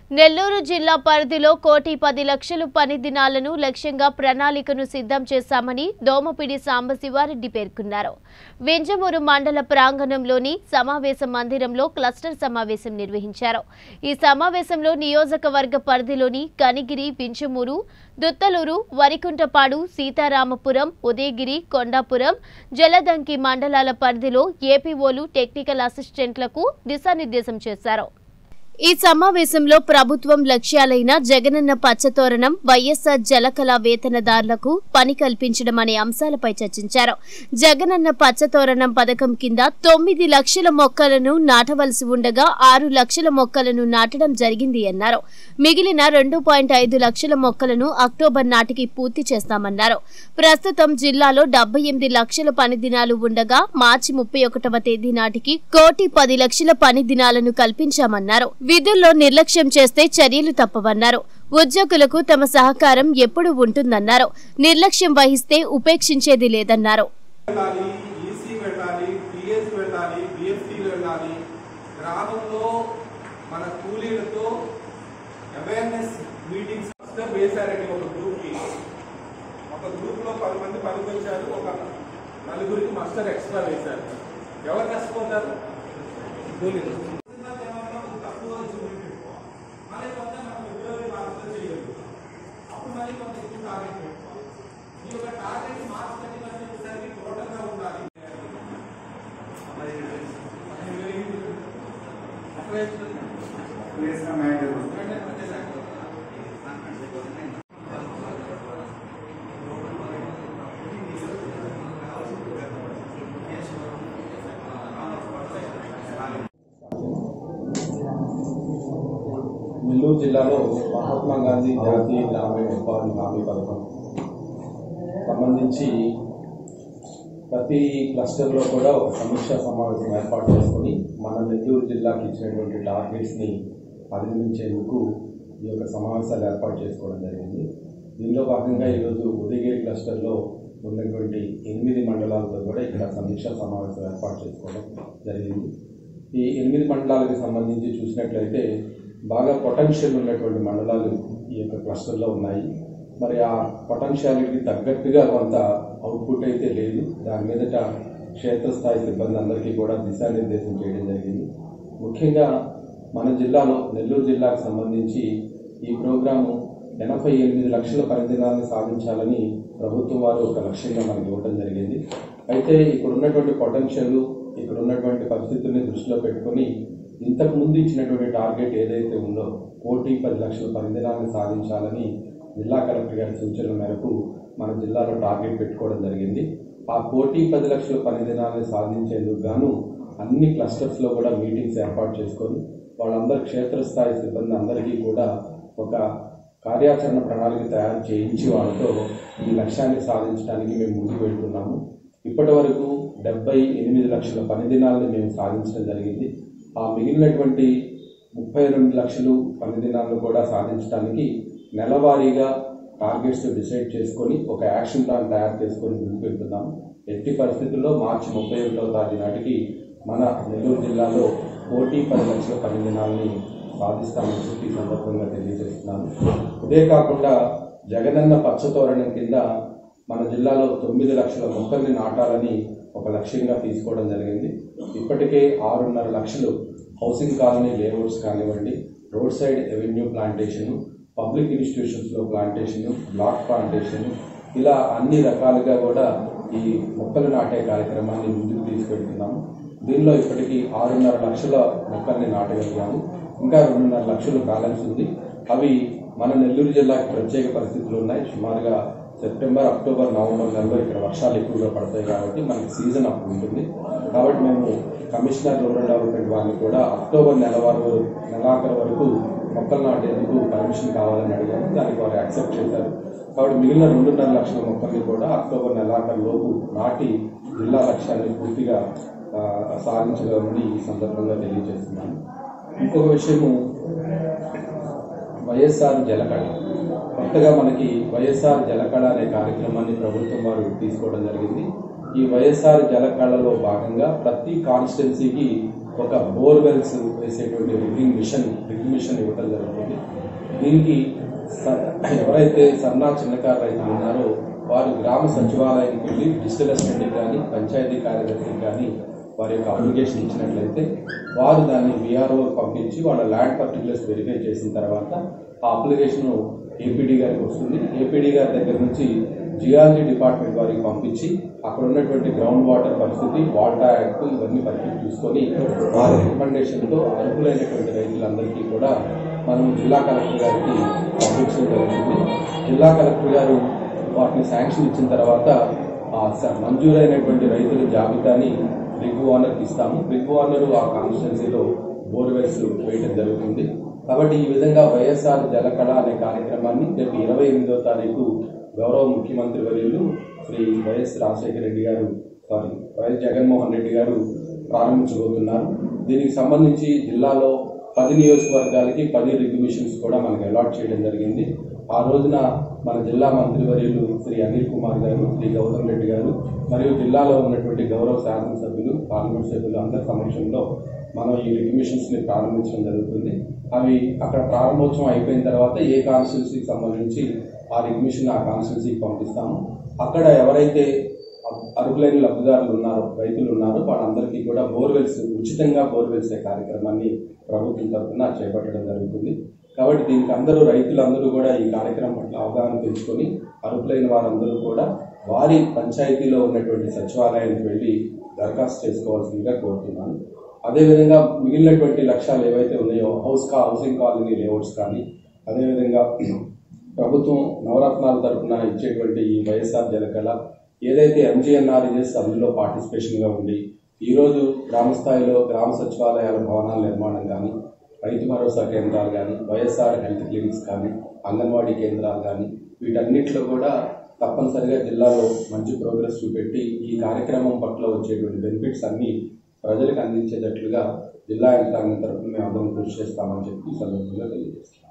నెల్లూరు జిల్లా పరిధిలో కోటి పది లక్షలు పని దినాలను లక్ష్యంగా ప్రణాళికను సిద్ధం చేశామని దోమపిడి సాంబశివారెడ్డి పేర్కొన్నారు వింజమూరు మండల ప్రాంగణంలోని సమావేశ మందిరంలో క్లస్టర్ సమావేశం నిర్వహించారు ఈ సమావేశంలో నియోజకవర్గ పరిధిలోని కనిగిరి వింజమూరు దుత్తలూరు వరికుంటపాడు సీతారామపురం ఉదయగిరి కొండాపురం జలదంకి మండలాల పరిధిలో ఏపీఓలు టెక్నికల్ అసిస్టెంట్లకు దిశానిర్దేశం చేశారు ఈ సమావేశంలో ప్రభుత్వం లక్ష్యాలైన జగనన్న పచ్చతోరణం వైఎస్ఆర్ జలకళ వేతనదారులకు పని కల్పించడం అనే అంశాలపై చర్చించారు జగనన్న పచ్చతోరణం పథకం కింద తొమ్మిది లక్షల మొక్కలను నాటవలసి ఉండగా ఆరు లక్షల మొక్కలను నాటడం జరిగింది అన్నారు మిగిలిన రెండు పాయింట్ ఐదు లక్షల మొక్కలను అక్టోబర్ నాటికి పూర్తి చేస్తామన్నారు ప్రస్తుతం జిల్లాలో డెబ్బై ఎనిమిది లక్షల పని దినాలు ఉండగా మార్చి ముప్పై ఒకటవ తేదీ నాటికి కోటి పది లక్షల పని దినాలను కల్పించామన్నారు విధుల్లో నిర్లక్ష్యం చేస్తే చర్యలు తప్పవన్నారు ఉద్యోగులకు తమ సహకారం ఎప్పుడు ఉంటుందన్నారు నిర్లక్ష్యం వహిస్తే ఉపేక్షించేది లేదన్నారు వెళ్ళాలి ఈసీ వెళ్ళాలి పిఎస్ వెళ్ళాలి బిఎఫ్సి వెళ్ళాలి గ్రామంలో మన కూలీలతో అవేర్నెస్ మీటింగ్స్ మస్టర్ వేశారండి ఒక గ్రూప్కి ఒక గ్రూప్లో పది మంది పనికి వచ్చారు ఒక నలుగురికి మస్టర్ ఎక్స్ట్రా వేశారు ఎవరు నష్టపోతారు కూలీలు తక్కువ చూపించుకోవాలి మళ్ళీ కొంత మనం ఫిబ్రవరి మార్చిలో చేయగలుగుతాం అప్పుడు మళ్ళీ కొంత ఎక్కువ టార్గెట్ పెట్టుకోవాలి ఈ యొక్క టార్గెట్ మార్చ్ థర్టీ ఫస్ట్ వచ్చేసరికి టోటల్గా ఉండాలి నెల్లూరు జిల్లాలో మహాత్మా గాంధీ జాతీయ గ్రామీణ ఉపాధి హామీ పథకం సంబంధించి ప్రతి క్లస్టర్లో కూడా ఒక సమీక్షా సమావేశం ఏర్పాటు చేసుకొని మన నెల్లూరు జిల్లాకి ఇచ్చినటువంటి టార్గెట్స్ని అధిగమించేందుకు ఈ యొక్క సమావేశాలు ఏర్పాటు చేసుకోవడం జరిగింది దీనిలో భాగంగా ఈరోజు ఉదయగిరి క్లస్టర్లో ఉన్నటువంటి ఎనిమిది మండలాలతో కూడా ఇక్కడ సమీక్షా సమావేశం ఏర్పాటు చేసుకోవడం జరిగింది ఈ ఎనిమిది మండలాలకు సంబంధించి చూసినట్లయితే బాగా పొటెన్షియల్ ఉన్నటువంటి మండలాలు ఈ యొక్క క్లస్టర్లో ఉన్నాయి మరి ఆ పొటెన్షియాలిటీకి తగ్గట్టుగా కొంత అవుట్పుట్ అయితే లేదు దాని మీదట క్షేత్రస్థాయి సిబ్బంది అందరికీ కూడా దిశానిర్దేశం చేయడం జరిగింది ముఖ్యంగా మన జిల్లాలో నెల్లూరు జిల్లాకు సంబంధించి ఈ ప్రోగ్రాము ఎనభై ఎనిమిది లక్షల పరిధినాలను సాధించాలని ప్రభుత్వం వారు ఒక లక్ష్యంగా మనకి ఇవ్వడం జరిగింది అయితే ఇక్కడ ఉన్నటువంటి పొటెన్షియల్ ఇక్కడ ఉన్నటువంటి పరిస్థితుల్ని దృష్టిలో పెట్టుకొని ఇంతకు ముందు ఇచ్చినటువంటి టార్గెట్ ఏదైతే ఉందో కోటి పది లక్షల పరిధినాలను సాధించాలని జిల్లా కలెక్టర్ గారి సూచనల మేరకు మన జిల్లాలో టార్గెట్ పెట్టుకోవడం జరిగింది ఆ కోటి పది లక్షల పరిధినాలను సాధించేందుకు గాను అన్ని క్లస్టర్స్లో కూడా మీటింగ్స్ ఏర్పాటు చేసుకొని వాళ్ళందరి క్షేత్రస్థాయి సిబ్బంది అందరికీ కూడా ఒక కార్యాచరణ ప్రణాళిక తయారు చేయించి వాళ్ళతో ఈ లక్ష్యాన్ని సాధించడానికి మేము ముందుకు వెళ్తున్నాము ఇప్పటి వరకు డెబ్బై ఎనిమిది లక్షల పని దినాలను మేము సాధించడం జరిగింది ఆ మిగిలినటువంటి ముప్పై రెండు లక్షలు పని దినాలను కూడా సాధించడానికి నెలవారీగా టార్గెట్స్ డిసైడ్ చేసుకొని ఒక యాక్షన్ ప్లాన్ తయారు చేసుకొని ముందుకు వెళ్తున్నాము ఎట్టి పరిస్థితుల్లో మార్చి ముప్పై ఒకటవ తారీఖు నాటికి మన నెల్లూరు జిల్లాలో కోటి పది లక్షల పని దినాలని సాధిస్తామని చెప్పి ఈ సందర్భంగా తెలియజేస్తున్నాను ఇదే కాకుండా జగనన్న పచ్చతోరణం కింద మన జిల్లాలో తొమ్మిది లక్షల మొక్కల్ని నాటాలని ఒక లక్ష్యంగా తీసుకోవడం జరిగింది ఇప్పటికే ఆరున్నర లక్షలు హౌసింగ్ కాలనీ లేఅవుట్స్ కానివ్వండి road side avenue plantation public ఇన్స్టిట్యూషన్స్లో ప్లాంటేషన్ బ్లాక్ ప్లాంటేషన్ ఇలా అన్ని రకాలుగా కూడా ఈ మొక్కలు నాటే కార్యక్రమాన్ని ముందుకు తీసుకెళ్తున్నాము దీనిలో ఇప్పటికీ ఆరున్నర లక్షల మొక్కల్ని నాటగలిగాము ఇంకా రెండున్నర లక్షలు బ్యాలెన్స్ ఉంది అవి మన నెల్లూరు జిల్లాకి ప్రత్యేక పరిస్థితులు ఉన్నాయి సుమారుగా సెప్టెంబర్ అక్టోబర్ నవంబర్ నెలలో ఇక్కడ వర్షాలు ఎక్కువగా పడతాయి కాబట్టి మనకి సీజన్ అప్పుడు ఉంటుంది కాబట్టి మేము కమిషనర్ రూరల్ డెవలప్మెంట్ వారిని కూడా అక్టోబర్ నెల వరకు నెలాఖరు వరకు మొక్కలు నాటేందుకు పర్మిషన్ కావాలని అడిగాము దానికి వారు యాక్సెప్ట్ చేశారు కాబట్టి మిగిలిన రెండున్నర లక్షల మొక్కల్ని కూడా అక్టోబర్ నెలాఖరు లోపు నాటి జిల్లా లక్ష్యాన్ని పూర్తిగా ఆ, సాధించగలమని ఈ సందర్భంగా తెలియజేస్తున్నాను ఇంకొక విషయము వైఎస్ఆర్ జలకళ కొత్తగా మనకి వైఎస్ఆర్ జలకళ అనే కార్యక్రమాన్ని ప్రభుత్వం వారు తీసుకోవడం జరిగింది ఈ వైఎస్ఆర్ జలకళలో భాగంగా ప్రతి కాన్స్టిట్యున్సీకి ఒక బోర్వెల్స్ వేసేటువంటి రిగ్గింగ్ మిషన్ రిగ్గింగ్ మిషన్ ఇవ్వడం జరుగుతుంది దీనికి స- ఎవరైతే సన్నా చిన్నకారు రైతులు ఉన్నారో వారు గ్రామ సచివాలయానికి వెళ్ళి డిజిటల్ అసిస్టెంట్కి కానీ పంచాయతీ కార్యదర్శికి కానీ వారి యొక్క అప్లికేషన్ ఇచ్చినట్లయితే వారు దాన్ని విఆర్ఓ పంపించి వాళ్ళ ల్యాండ్ పర్టికులర్స్ వెరిఫై చేసిన తర్వాత ఆ అప్లికేషన్ ఏపీడీ గారికి వస్తుంది ఏపీడీ గారి దగ్గర నుంచి జియాలజీ డిపార్ట్మెంట్ వారికి పంపించి అక్కడ ఉన్నటువంటి గ్రౌండ్ వాటర్ పరిస్థితి వాటర్ యాక్ట్ ఇవన్నీ పరిస్థితి చూసుకొని వారి రికమెండేషన్తో అర్హులైనటువంటి రైతులందరికీ కూడా మనం జిల్లా కలెక్టర్ గారికి పంపించడం జరుగుతుంది జిల్లా కలెక్టర్ గారు వాటిని శాంక్షన్ ఇచ్చిన తర్వాత ఆ స- మంజూరైనటువంటి రైతుల జాబితాని రిగ్ ఓనర్కి ఇస్తాము రిగ్ ఓనర్ ఆ కాన్స్టిట్యున్సీలో బోర్వెల్స్ వేయడం జరుగుతుంది కాబట్టి ఈ విధంగా వైఎస్ఆర్ జలకళ అనే కార్యక్రమాన్ని రేపు ఇరవై ఎనిమిదో తారీఖు గౌరవ ముఖ్యమంత్రి వర్యులు శ్రీ వైఎస్ రాజశేఖర రెడ్డి గారు సారీ వైఎస్ జగన్మోహన్ రెడ్డి గారు ప్రారంభించబోతున్నారు దీనికి సంబంధించి జిల్లాలో పది నియోజకవర్గాలకి పది రిగ్ మిషన్స్ కూడా మనకు అలాట్ చేయడం జరిగింది ఆ రోజున మన జిల్లా మంత్రివర్యులు శ్రీ అనిల్ కుమార్ గారు శ్రీ గౌతమ్ రెడ్డి గారు మరియు జిల్లాలో ఉన్నటువంటి గౌరవ శాసనసభ్యులు పార్లమెంట్ సభ్యులు అందరి సమక్షంలో మనం ఈ రిగ్ మిషన్స్ ని ప్రారంభించడం జరుగుతుంది అవి అక్కడ ప్రారంభోత్సవం అయిపోయిన తర్వాత ఏ కాన్స్టిట్యున్సీకి సంబంధించి ఆ రిగ్ మిషన్ ఆ కాన్స్టిట్యున్సీకి పంపిస్తాము అక్కడ ఎవరైతే అర్హులైన లబ్ధిదారులు ఉన్నారో రైతులు ఉన్నారో వాళ్ళందరికీ కూడా బోర్వెల్స్ ఉచితంగా బోర్వెల్స్ కార్యక్రమాన్ని ప్రభుత్వం తరఫున చేపట్టడం జరుగుతుంది కాబట్టి దీనికి అందరూ రైతులందరూ కూడా ఈ కార్యక్రమం పట్ల అవగాహన పెంచుకొని అర్హులైన వారందరూ కూడా వారి పంచాయతీలో ఉన్నటువంటి సచివాలయానికి వెళ్ళి దరఖాస్తు చేసుకోవాల్సిందిగా కోరుతున్నాను అదేవిధంగా మిగిలినటువంటి లక్ష్యాలు ఏవైతే ఉన్నాయో హౌస్ కా హౌసింగ్ కాలనీ లేఅవుట్స్ కానీ అదేవిధంగా ప్రభుత్వం నవరత్నాల తరఫున ఇచ్చేటువంటి ఈ వైఎస్ఆర్ జలకళ ఏదైతే ఎంజీఎన్ఆర్ఎస్ అందులో పార్టిసిపేషన్గా ఉండి ఈరోజు గ్రామ స్థాయిలో గ్రామ సచివాలయాల భవనాల నిర్మాణం కానీ రైతు భరోసా కేంద్రాలు కానీ వైఎస్ఆర్ హెల్త్ క్లినిక్స్ కానీ అంగన్వాడీ కేంద్రాలు కానీ వీటన్నిటిలో కూడా తప్పనిసరిగా జిల్లాలో మంచి ప్రోగ్రెస్ చూపెట్టి ఈ కార్యక్రమం పట్ల వచ్చేటువంటి బెనిఫిట్స్ అన్ని ప్రజలకు అందించేటట్లుగా జిల్లా యంత్రాంగం తరఫున మేము అందరం కృషి చేస్తామని చెప్పి ఈ సందర్భంగా తెలియజేస్తాం